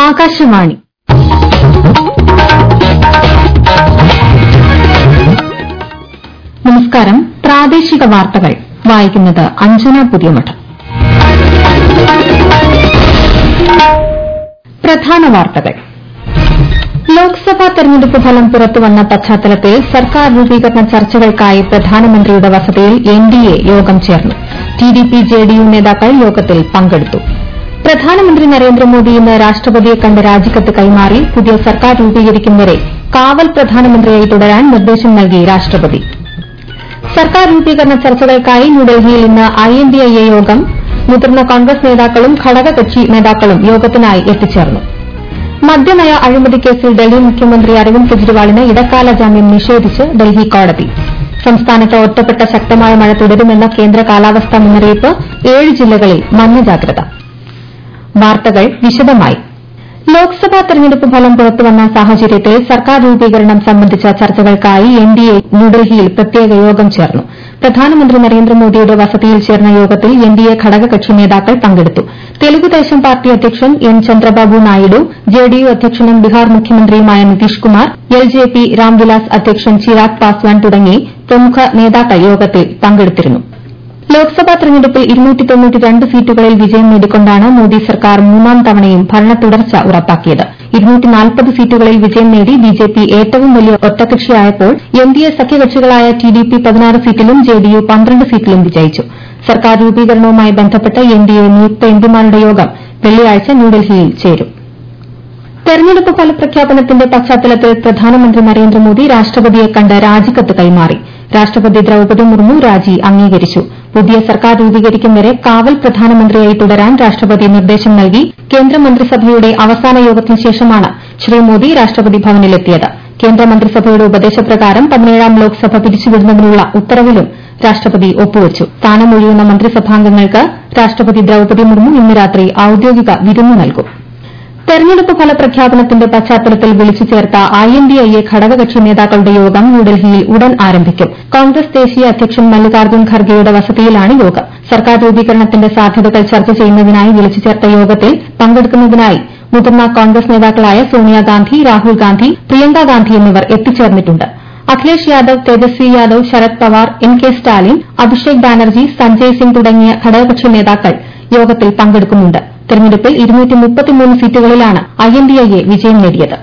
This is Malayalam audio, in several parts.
ആകാശവാണി നമസ്കാരം പ്രാദേശിക വാർത്തകൾ വായിക്കുന്നത് അഞ്ജന പുതിയമഠം പ്രധാന വാർത്തകൾ ലോക്സഭാ തെരഞ്ഞെടുപ്പ് ഫലം പുറത്തുവന്ന പശ്ചാത്തലത്തിൽ സർക്കാർ രൂപീകരണ ചർച്ചകൾക്കായി പ്രധാനമന്ത്രിയുടെ വസതിയിൽ എൻഡിഎ യോഗം ചേർന്നു ടിഡിപി ജെഡിയു നേതാക്കൾ യോഗത്തിൽ പങ്കെടുത്തു പ്രധാനമന്ത്രി നരേന്ദ്രമോദി ഇന്ന് രാഷ്ട്രപതിയെ കണ്ട് രാജിക്കത്ത് കൈമാറി പുതിയ സർക്കാർ രൂപീകരിക്കും വരെ കാവൽ പ്രധാനമന്ത്രിയായി തുടരാൻ നിർദ്ദേശം നൽകി രാഷ്ട്രപതി സർക്കാർ രൂപീകരണ ചർച്ചകൾക്കായി ന്യൂഡൽഹിയിൽ ഇന്ന് ഐഎൻഡിഎ യോഗം മുതിർന്ന കോൺഗ്രസ് നേതാക്കളും ഘടകകക്ഷി നേതാക്കളും യോഗത്തിനായി എത്തിച്ചേർന്നു മദ്യനയ അഴിമതി കേസിൽ ഡൽഹി മുഖ്യമന്ത്രി അരവിന്ദ് കെജ്രിവാളിന് ഇടക്കാല ജാമ്യം നിഷേധിച്ച് ഡൽഹി കോടതി സംസ്ഥാനത്ത് ഒറ്റപ്പെട്ട ശക്തമായ മഴ തുടരുമെന്ന കേന്ദ്ര കാലാവസ്ഥാ മുന്നറിയിപ്പ് ഏഴ് ജില്ലകളിൽ മഞ്ഞ ജാഗ്രത വാർത്തകൾ വിശദമായി ലോക്സഭാ തെരഞ്ഞെടുപ്പ് ഫലം പുറത്തുവന്ന സാഹചര്യത്തിൽ സർക്കാർ രൂപീകരണം സംബന്ധിച്ച ചർച്ചകൾക്കായി എൻഡിഎ ന്യൂഡൽഹിയിൽ പ്രത്യേക യോഗം ചേർന്നു പ്രധാനമന്ത്രി നരേന്ദ്രമോദിയുടെ വസതിയിൽ ചേർന്ന യോഗത്തിൽ എൻഡിഎ ഘടകകക്ഷി നേതാക്കൾ പങ്കെടുത്തു തെലുഗുദേശം പാർട്ടി അധ്യക്ഷൻ എൻ ചന്ദ്രബാബു നായിഡു ജെഡിയു അധ്യക്ഷനും ബിഹാർ മുഖ്യമന്ത്രിയുമായ നിതീഷ് കുമാർ എൽജെപി രാംവിലാസ് അധ്യക്ഷൻ ചിരാഗ് പാസ്വാൻ തുടങ്ങി പ്രമുഖ നേതാക്കൾ യോഗത്തിൽ പങ്കെടുത്തിരുന്നു ലോക്സഭാ തെരഞ്ഞെടുപ്പിൽ സീറ്റുകളിൽ വിജയം നേടിക്കൊണ്ടാണ് മോദി സർക്കാർ മൂന്നാം തവണയും ഭരണ തുടർച്ച ഉറപ്പാക്കിയത് സീറ്റുകളിൽ വിജയം നേടി ബിജെപി ഏറ്റവും വലിയ ഒറ്റകക്ഷിയായപ്പോൾ എൻഡിഎ സഖ്യകക്ഷികളായ ടിഡിപി പതിനാറ് സീറ്റിലും ജെഡിയു പന്ത്രണ്ട് സീറ്റിലും വിജയിച്ചു സർക്കാർ രൂപീകരണവുമായി ബന്ധപ്പെട്ട് എൻഡിഎ നിയുക്ത എംപിമാരുടെ യോഗം വെള്ളിയാഴ്ച ന്യൂഡൽഹിയിൽ ചേരും തെരഞ്ഞെടുപ്പ് ഫലപ്രഖ്യാപനത്തിന്റെ പശ്ചാത്തലത്തിൽ പ്രധാനമന്ത്രി നരേന്ദ്രമോദി രാഷ്ട്രപതിയെ കണ്ട് രാജിക്കത്ത് കൈമാറി രാഷ്ട്രപതി ദ്രൌപദി മുർമു രാജി അംഗീകരിച്ചു പുതിയ സർക്കാർ രൂപീകരിക്കും വരെ കാവൽ പ്രധാനമന്ത്രിയായി തുടരാൻ രാഷ്ട്രപതി നിർദ്ദേശം നൽകി കേന്ദ്രമന്ത്രിസഭയുടെ അവസാന യോഗത്തിന് ശേഷമാണ് ശ്രീ മോദി രാഷ്ട്രപതി ഭവനിലെത്തിയത് കേന്ദ്രമന്ത്രിസഭയുടെ ഉപദേശപ്രകാരം പതിനേഴാം ലോക്സഭ പിരിച്ചുവിടുന്നതിനുള്ള ഉത്തരവിലും രാഷ്ട്രപതി ഒപ്പുവച്ചു സ്ഥാനമൊഴിയുന്ന മന്ത്രിസഭാംഗങ്ങൾക്ക് രാഷ്ട്രപതി ദ്രൌപദി മുർമു ഇന്ന് രാത്രി ഔദ്യോഗിക വിരുന്ന് നൽകും തെരഞ്ഞെടുപ്പ് ഫലപ്രഖ്യാപനത്തിന്റെ പശ്ചാത്തലത്തിൽ വിളിച്ചു ചേർത്ത ഐഎൻഡിഎ ഘടകകക്ഷി നേതാക്കളുടെ യോഗം ന്യൂഡൽഹിയിൽ ഉടൻ ആരംഭിക്കും കോൺഗ്രസ് ദേശീയ അധ്യക്ഷൻ മല്ലികാർജ്ജുൻ ഖർഗെയുടെ വസതിയിലാണ് യോഗം സർക്കാർ രൂപീകരണത്തിന്റെ സാധ്യതകൾ ചർച്ച ചെയ്യുന്നതിനായി വിളിച്ചു ചേർത്ത യോഗത്തിൽ പങ്കെടുക്കുന്നതിനായി മുതിർന്ന കോൺഗ്രസ് നേതാക്കളായ സോണിയാഗാന്ധി രാഹുൽ ഗാന്ധി പ്രിയങ്ക ഗാന്ധി എന്നിവർ എത്തിച്ചേർന്നിട്ടുണ്ട് അഖിലേഷ് യാദവ് തേജസ്വി യാദവ് ശരത് പവാർ എൻ കെ സ്റ്റാലിൻ അഭിഷേക് ബാനർജി സഞ്ജയ് സിംഗ് തുടങ്ങിയ ഘടകകക്ഷി നേതാക്കൾ യോഗത്തിൽ പങ്കെടുക്കുന്നുണ്ട് തെരഞ്ഞെടുപ്പിൽ സീറ്റുകളിലാണ് ഐഎൻഡിഎ വിജയം നേടിയത്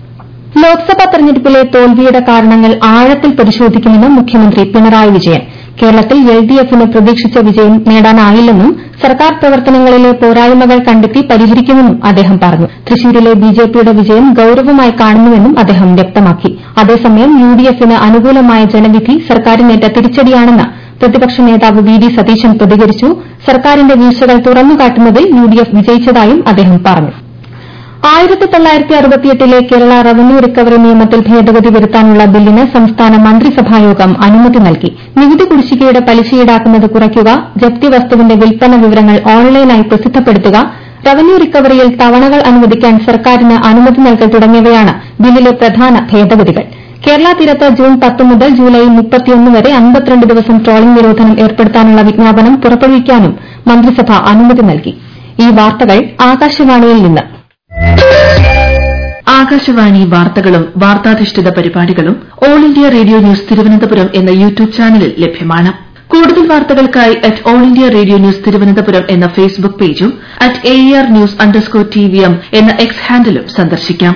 ലോക്സഭാ തെരഞ്ഞെടുപ്പിലെ തോൽവിയുടെ കാരണങ്ങൾ ആഴത്തിൽ പരിശോധിക്കുമെന്ന് മുഖ്യമന്ത്രി പിണറായി വിജയൻ കേരളത്തിൽ എൽഡിഎഫിന് പ്രതീക്ഷിച്ച വിജയം നേടാനായില്ലെന്നും സർക്കാർ പ്രവർത്തനങ്ങളിലെ പോരായ്മകൾ കണ്ടെത്തി പരിഹരിക്കുമെന്നും അദ്ദേഹം പറഞ്ഞു തൃശൂരിലെ ബിജെപിയുടെ വിജയം ഗൌരവമായി കാണുന്നുവെന്നും അദ്ദേഹം വ്യക്തമാക്കി അതേസമയം യുഡിഎഫിന് അനുകൂലമായ ജനവിധി സർക്കാരിനേറ്റ തിരിച്ചടിയാണെന്ന് പ്രതിപക്ഷ നേതാവ് വി ഡി സതീശൻ പ്രതികരിച്ചു സർക്കാരിന്റെ വീഴ്ചകൾ തുറന്നുകാട്ടുന്നതിൽ യുഡിഎഫ് വിജയിച്ചതായും അദ്ദേഹം പറഞ്ഞു ലെ കേരള റവന്യൂ റിക്കവറി നിയമത്തിൽ ഭേദഗതി വരുത്താനുള്ള ബില്ലിന് സംസ്ഥാന മന്ത്രിസഭായോഗം അനുമതി നൽകി നികുതി കുടിശ്ശികയുടെ പലിശ ഈടാക്കുന്നത് കുറയ്ക്കുക ജപ്തി വസ്തുവിന്റെ വിൽപ്പന വിവരങ്ങൾ ഓൺലൈനായി പ്രസിദ്ധപ്പെടുത്തുക റവന്യൂ റിക്കവറിയിൽ തവണകൾ അനുവദിക്കാൻ സർക്കാരിന് അനുമതി നൽകൽ തുടങ്ങിയവയാണ് ബില്ലിലെ പ്രധാന ഭേദഗതികൾ കേരള തീരത്ത് ജൂൺ പത്ത് മുതൽ ജൂലൈ വരെ ദിവസം ട്രോളിംഗ് നിരോധനം ഏർപ്പെടുത്താനുള്ള വിജ്ഞാപനം പുറപ്പെടുവിക്കാനും മന്ത്രിസഭ അനുമതി നൽകി ഈ വാർത്തകൾ ആകാശവാണിയിൽ നിന്ന് ആകാശവാണി വാർത്തകളും വാർത്താധിഷ്ഠിത പരിപാടികളും all India radio news Thiruvananthapuram എന്ന യൂട്യൂബ് ചാനലിൽ ലഭ്യമാണ് കൂടുതൽ വാർത്തകൾക്കായി at all India radio news Thiruvananthapuram എന്ന ഫേസ്ബുക്ക് പേജും at A R news underscore T V M എന്ന എക്സ് ഹാൻഡിലും സന്ദർശിക്കാം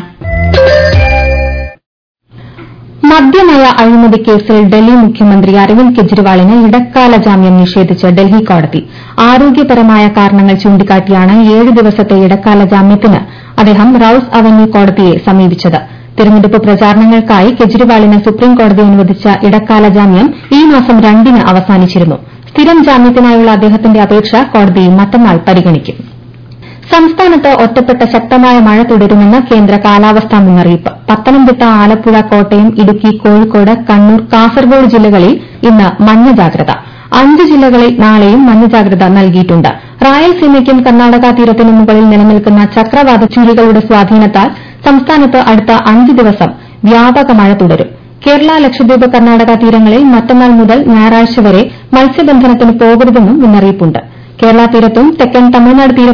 മദ്യനയ അഴിമതി കേസിൽ ഡൽഹി മുഖ്യമന്ത്രി അരവിന്ദ് കെജ്രിവാളിന് ഇടക്കാല ജാമ്യം നിഷേധിച്ച് ഡൽഹി കോടതി ആരോഗ്യപരമായ കാരണങ്ങൾ ചൂണ്ടിക്കാട്ടിയാണ് ഏഴ് ദിവസത്തെ ഇടക്കാല ജാമ്യത്തിന് അദ്ദേഹം റൌസ് അവന്യൂ കോടതിയെ സമീപിച്ചത് തെരഞ്ഞെടുപ്പ് പ്രചാരണങ്ങൾക്കായി കെജ്രിവാളിന് സുപ്രീംകോടതി അനുവദിച്ച ഇടക്കാല ജാമ്യം ഈ മാസം രണ്ടിന് അവസാനിച്ചിരുന്നു സ്ഥിരം ജാമ്യത്തിനായുള്ള അദ്ദേഹത്തിന്റെ അപേക്ഷ കോടതി മറ്റന്നാൾ പരിഗണിക്കും സംസ്ഥാനത്ത് ഒറ്റപ്പെട്ട ശക്തമായ മഴ തുടരുമെന്ന് കേന്ദ്ര കാലാവസ്ഥാ മുന്നറിയിപ്പ് പത്തനംതിട്ട ആലപ്പുഴ കോട്ടയം ഇടുക്കി കോഴിക്കോട് കണ്ണൂർ കാസർഗോഡ് ജില്ലകളിൽ ഇന്ന് മഞ്ഞ ജാഗ്രത അഞ്ച് ജില്ലകളിൽ നാളെയും മഞ്ഞ ജാഗ്രത നൽകിയിട്ടുണ്ട് റായൽസീമയ്ക്കും കർണാടക തീരത്തിനു മുകളിൽ നിലനിൽക്കുന്ന ചക്രവാത ചുഴികളുടെ സ്വാധീനത്താൽ സംസ്ഥാനത്ത് അടുത്ത അഞ്ച് ദിവസം വ്യാപക മഴ തുടരും കേരള ലക്ഷദ്വീപ് കർണാടക തീരങ്ങളിൽ മറ്റന്നാൾ മുതൽ ഞായറാഴ്ച വരെ മത്സ്യബന്ധനത്തിന് പോകരുതെന്നും മുന്നറിയിപ്പുണ്ട് കേരള തീരത്തും തെക്കൻ തമിഴ്നാട് തീരത്തും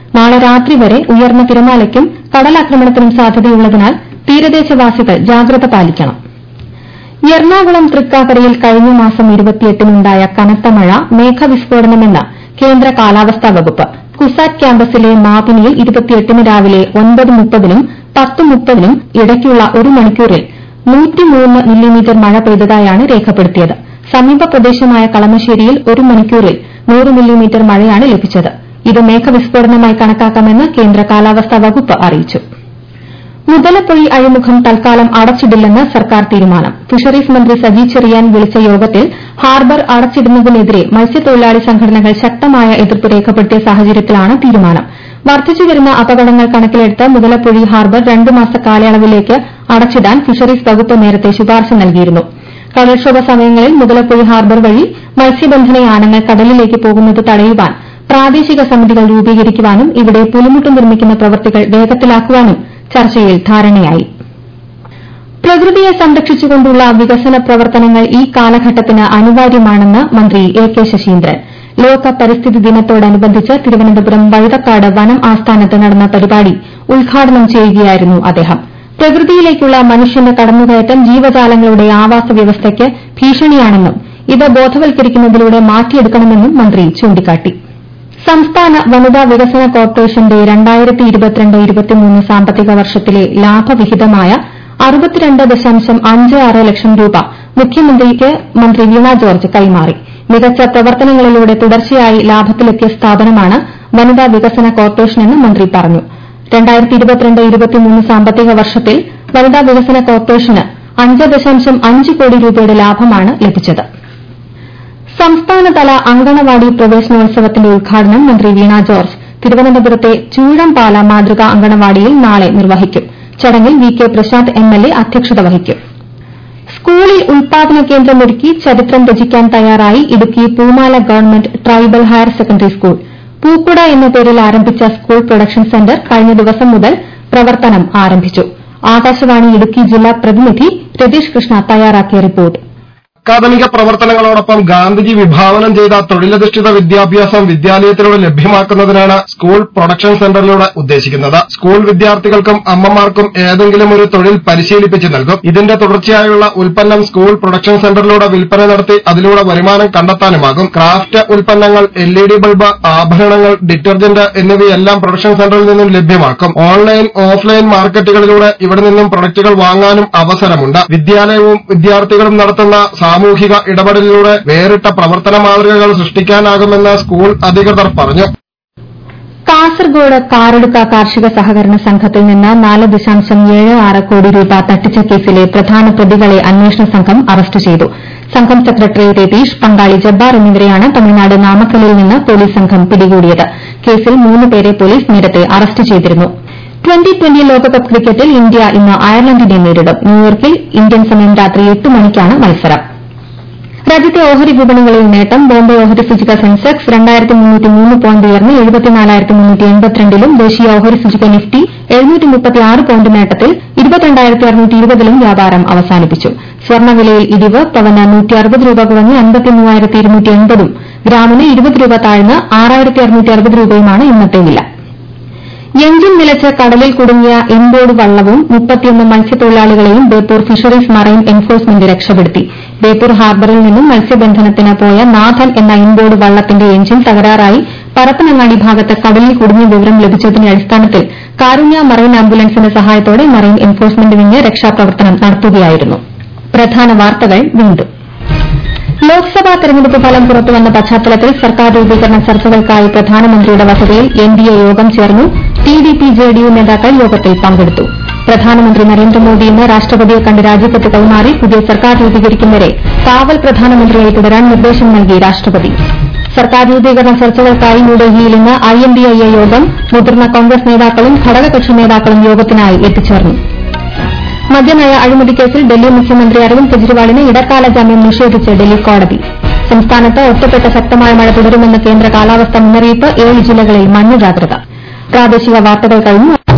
നാളെ രാത്രി വരെ ഉയർന്ന തിരമാലയ്ക്കും കടലാക്രമണത്തിനും സാധ്യതയുള്ളതിനാൽ തീരദേശവാസികൾ ജാഗ്രത പാലിക്കണം എറണാകുളം തൃക്കാക്കരയിൽ കഴിഞ്ഞ മാസം ഇരുപത്തിയെട്ടിനുണ്ടായ കനത്ത മഴ മേഘവിസ്ഫോടനമെന്ന് കേന്ദ്ര കാലാവസ്ഥാ വകുപ്പ് കുസാറ്റ് ക്യാമ്പസിലെ മാപിനിയിൽ ഇരുപത്തിയെട്ടിന് രാവിലെ ഒൻപത് മുപ്പതിനും പത്ത് മുപ്പതിനും ഇടയ്ക്കുള്ള ഒരു മണിക്കൂറിൽ നൂറ്റിമൂന്ന് മില്ലിമീറ്റർ മഴ പെയ്തതായാണ് രേഖപ്പെടുത്തിയത് സമീപ പ്രദേശമായ കളമശ്ശേരിയിൽ ഒരു മണിക്കൂറിൽ നൂറ് മില്ലിമീറ്റർ മഴയാണ് ലഭിച്ചത് ഇത് മേഘവിസ്ഫോടനമായി കണക്കാക്കാമെന്ന് കേന്ദ്ര കാലാവസ്ഥാ വകുപ്പ് അറിയിച്ചു മുതലപ്പൊഴി അഴിമുഖം തൽക്കാലം അടച്ചിടില്ലെന്ന് സർക്കാർ തീരുമാനം ഫിഷറീസ് മന്ത്രി സജി ചെറിയാൻ വിളിച്ച യോഗത്തിൽ ഹാർബർ അടച്ചിടുന്നതിനെതിരെ മത്സ്യത്തൊഴിലാളി സംഘടനകൾ ശക്തമായ എതിർപ്പ് രേഖപ്പെടുത്തിയ സാഹചര്യത്തിലാണ് തീരുമാനം വർദ്ധിച്ചുവരുന്ന അപകടങ്ങൾ കണക്കിലെടുത്ത് മുതലപ്പൊഴി ഹാർബർ രണ്ടു മാസ കാലയളവിലേക്ക് അടച്ചിടാൻ ഫിഷറീസ് വകുപ്പ് നേരത്തെ ശുപാർശ നൽകിയിരുന്നു കടൽക്ഷോഭ സമയങ്ങളിൽ മുതലപ്പൊഴി ഹാർബർ വഴി മത്സ്യബന്ധന യാനങ്ങൾ കടലിലേക്ക് പോകുന്നത് തടയുവാൻ പ്രാദേശിക സമിതികൾ രൂപീകരിക്കുവാനും ഇവിടെ പുലിമുട്ട് നിർമ്മിക്കുന്ന പ്രവൃത്തികൾ വേഗത്തിലാക്കുവാനും ചർച്ചയിൽ ധാരണയായി പ്രകൃതിയെ സംരക്ഷിച്ചുകൊണ്ടുള്ള വികസന പ്രവർത്തനങ്ങൾ ഈ കാലഘട്ടത്തിന് അനിവാര്യമാണെന്ന് മന്ത്രി എ കെ ശശീന്ദ്രൻ ലോക പരിസ്ഥിതി ദിനത്തോടനുബന്ധിച്ച് തിരുവനന്തപുരം വഴുതക്കാട് വനം ആസ്ഥാനത്ത് നടന്ന പരിപാടി ഉദ്ഘാടനം ചെയ്യുകയായിരുന്നു അദ്ദേഹം പ്രകൃതിയിലേക്കുള്ള മനുഷ്യന്റെ കടന്നുകയറ്റം ജീവജാലങ്ങളുടെ ആവാസ വ്യവസ്ഥയ്ക്ക് ഭീഷണിയാണെന്നും ഇത് ബോധവൽക്കരിക്കുന്നതിലൂടെ മാറ്റിയെടുക്കണമെന്നും മന്ത്രി ചൂണ്ടിക്കാട്ടി സംസ്ഥാന വനിതാ വികസന കോർപ്പറേഷന്റെ രണ്ടായിരത്തി ഇരുപത്തിരണ്ട് ഇരുപത്തിമൂന്ന് സാമ്പത്തിക വർഷത്തിലെ ലാഭവിഹിതമായ അറുപത്തിരണ്ട് ദശാംശം അഞ്ച് ആറ് ലക്ഷം രൂപ മുഖ്യമന്ത്രിക്ക് മന്ത്രി വീണ ജോർജ് കൈമാറി മികച്ച പ്രവർത്തനങ്ങളിലൂടെ തുടർച്ചയായി ലാഭത്തിലെത്തിയ സ്ഥാപനമാണ് വനിതാ വികസന കോർപ്പറേഷനെന്ന് മന്ത്രി പറഞ്ഞു രണ്ടായിരത്തി ഇരുപത്തിരണ്ട് ഇരുപത്തിമൂന്ന് സാമ്പത്തിക വർഷത്തിൽ വനിതാ വികസന കോർപ്പറേഷന് അഞ്ച് ദശാംശം അഞ്ച് കോടി രൂപയുടെ ലാഭമാണ് ലഭിച്ചത് സംസ്ഥാനതല അങ്കണവാടി പ്രവേശനോത്സവത്തിന്റെ ഉദ്ഘാടനം മന്ത്രി വീണ ജോർജ് തിരുവനന്തപുരത്തെ ചൂഴംപാല മാതൃകാ അങ്കണവാടിയിൽ നാളെ നിർവഹിക്കും ചടങ്ങിൽ വി കെ പ്രശാന്ത് എംഎൽഎ അധ്യക്ഷത വഹിക്കും സ്കൂളിൽ ഉൽപാദന കേന്ദ്രമൊരുക്കി ചരിത്രം രചിക്കാൻ തയ്യാറായി Idukki Poomala government tribal higher secondary school Pookkuda എന്ന പേരിൽ ആരംഭിച്ച സ്കൂൾ പ്രൊഡക്ഷൻ സെന്റർ കഴിഞ്ഞ ദിവസം മുതൽ പ്രവർത്തനം ആരംഭിച്ചു ആകാശവാണി ഇടുക്കി ജില്ലാ പ്രതിനിധി രതീഷ് കൃഷ്ണ തയ്യാറാക്കിയ റിപ്പോർട്ട് അക്കാദമിക പ്രവർത്തനങ്ങളോടൊപ്പം ഗാന്ധിജി വിഭാവനം ചെയ്ത തൊഴിലധിഷ്ഠിത വിദ്യാഭ്യാസം വിദ്യാലയത്തിലൂടെ ലഭ്യമാക്കുന്നതിനാണ് സ്കൂൾ പ്രൊഡക്ഷൻ സെന്ററിലൂടെ ഉദ്ദേശിക്കുന്നത് സ്കൂൾ വിദ്യാർത്ഥികൾക്കും അമ്മമാർക്കും ഏതെങ്കിലും ഒരു തൊഴിൽ പരിശീലിപ്പിച്ച് നൽകും ഇതിന്റെ തുടർച്ചയായുള്ള ഉൽപ്പന്നം സ്കൂൾ പ്രൊഡക്ഷൻ സെന്ററിലൂടെ വിൽപ്പന നടത്തി അതിലൂടെ വരുമാനം കണ്ടെത്താനുമാകും ക്രാഫ്റ്റ് ഉൽപ്പന്നങ്ങൾ എൽ ഇ ഡി ബൾബ് ആഭരണങ്ങൾ ഡിറ്റർജന്റ് എന്നിവയെല്ലാം പ്രൊഡക്ഷൻ സെന്ററിൽ നിന്നും ലഭ്യമാക്കും ഓൺലൈൻ ഓഫ്ലൈൻ മാർക്കറ്റുകളിലൂടെ ഇവിടെ നിന്നും പ്രൊഡക്റ്റുകൾ വാങ്ങാനും അവസരമുണ്ട് വിദ്യാലയവും വിദ്യാർത്ഥികളും നടത്തുന്ന സാമൂഹിക ഇടപെടലിലൂടെ വേറിട്ട പ്രവർത്തന മാതൃകകൾ സൃഷ്ടിക്കാനാകുമെന്ന് സ്കൂൾ അധികൃതർ പറഞ്ഞു കാസർഗോഡ് കാറടുക്ക കാർഷിക സഹകരണ സംഘത്തിൽ നിന്ന് നാല് ദശാംശം ഏഴ് ആറ് കോടി രൂപ തട്ടിച്ച കേസിലെ പ്രധാന പ്രതികളെ അന്വേഷണ സംഘം അറസ്റ്റ് ചെയ്തു സംഘം സെക്രട്ടറി രതീഷ് പങ്കാളി ജബ്ബാർ എന്നിവരെയാണ് തമിഴ്നാട് നാമക്കലിൽ നിന്ന് പോലീസ് സംഘം പിടികൂടിയത് കേസിൽ മൂന്ന് പേരെ പോലീസ് നേരത്തെ അറസ്റ്റ് ചെയ്തിരുന്നു ട്വന്റി ട്വന്റി ലോകകപ്പ് ക്രിക്കറ്റിൽ ഇന്ത്യ ഇന്ന് അയർലൻഡിനെ നേരിടും ന്യൂയോർക്കിൽ ഇന്ത്യൻ സമയം രാത്രി എട്ട് മണിക്കാണ് മത്സരം രാജ്യത്തെ ഓഹരി വിപണികളിൽ നേട്ടം ബോംബെ ഓഹരി സൂചിക സെൻസെക്സ് രണ്ടായിരത്തി മുന്നൂറ്റി മൂന്ന് പോയിന്റ് ഉയർന്ന് എഴുപത്തിനാലായിരത്തി മുന്നൂറ്റി എൺപത്തിരണ്ടിലും ദേശീയ ഓഹരി സൂചിക നിഫ്റ്റി എഴുന്നൂറ്റി മുപ്പത്തിയാറ് പോയിന്റ് നേട്ടത്തിൽ ഇരുപത്തിരണ്ടായിരത്തി അറുന്നൂറ്റി ഇരുപതിലും വ്യാപാരം അവസാനിപ്പിച്ചു സ്വർണ്ണവിലയിൽ ഇടിവ് പവന് നൂറ്റി അറുപത് രൂപ കുറഞ്ഞ് അൻപത്തി മൂവായിരത്തി ഇരുന്നൂറ്റി എൺപതും ഗ്രാമിന് ഇരുപത് രൂപ താഴ്ന്ന് ആറായിരത്തി അറുന്നൂറ്റി അറുപത് രൂപയുമാണ് ഇന്നത്തെ വില എഞ്ചിൻ നിലച്ച് കടലിൽ കുടുങ്ങിയ എംബോർഡ് വള്ളവും മുപ്പത്തിയൊന്ന് മത്സ്യത്തൊഴിലാളികളെയും ബേപ്പൂർ ഫിഷറീസ് മറൈൻ എൻഫോഴ്സ്മെന്റ് രക്ഷപ്പെടുത്തി ബേപ്പൂർ ഹാർബറിൽ നിന്നും മത്സ്യബന്ധനത്തിന് പോയ നാഥൻ എന്ന ഇൻബോർഡ് വള്ളത്തിന്റെ എഞ്ചിൻ തകരാറായി പരപ്പനങ്ങാടി ഭാഗത്ത് കടലിൽ കുടുങ്ങിയ വിവരം ലഭിച്ചതിന്റെ അടിസ്ഥാനത്തിൽ കാരുണ്യ മറൈൻ ആംബുലൻസിന്റെ സഹായത്തോടെ മറൈൻ എൻഫോഴ്സ്മെന്റ് വിങ് രക്ഷാപ്രവർത്തനം നടത്തുകയായിരുന്നു പ്രധാന വാർത്തകൾ വീണ്ടും ലോക്സഭാ തെരഞ്ഞെടുപ്പ് ഫലം പുറത്തുവന്ന പശ്ചാത്തലത്തിൽ സർക്കാർ രൂപീകരണ ചർച്ചകൾക്കായി പ്രധാനമന്ത്രിയുടെ വസതിയിൽ എൻഡിഎ യോഗം ചേർന്നു ടിഡിപി ജെഡിയു നേതാക്കൾ യോഗത്തിൽ പങ്കെടുത്തു പ്രധാനമന്ത്രി നരേന്ദ്രമോദി ഇന്ന് രാഷ്ട്രപതിയെ കണ്ട് രാജിക്കത്ത് കൈമാറി പുതിയ സർക്കാർ രൂപീകരിക്കുന്നവരെ കാവൽ പ്രധാനമന്ത്രിയായി തുടരാൻ നിർദ്ദേശം നൽകി രാഷ്ട്രപതി സർക്കാർ രൂപീകരണ ചർച്ചകൾക്കായി ന്യൂഡൽഹിയിൽ ഇന്ന് ഐഎൻഡിഎ യോഗം മുതിർന്ന കോൺഗ്രസ് നേതാക്കളും ഘടകകക്ഷി നേതാക്കളും യോഗത്തിനായി എത്തിച്ചേർന്നു മദ്യനയ അഴിമതി കേസിൽ ഡൽഹി മുഖ്യമന്ത്രി അരവിന്ദ് കെജ്രിവാളിന് ഇടക്കാല ജാമ്യം നിഷേധിച്ച് ഡൽഹി കോടതി സംസ്ഥാനത്ത് ഒറ്റപ്പെട്ട ശക്തമായ മഴ തുടരുമെന്ന് കേന്ദ്ര കാലാവസ്ഥാ മുന്നറിയിപ്പ് ഏഴ് ജില്ലകളിൽ മഞ്ഞ ജാഗ്രത പ്രാദേശിക വാർത്തകൾ കഴിഞ്ഞു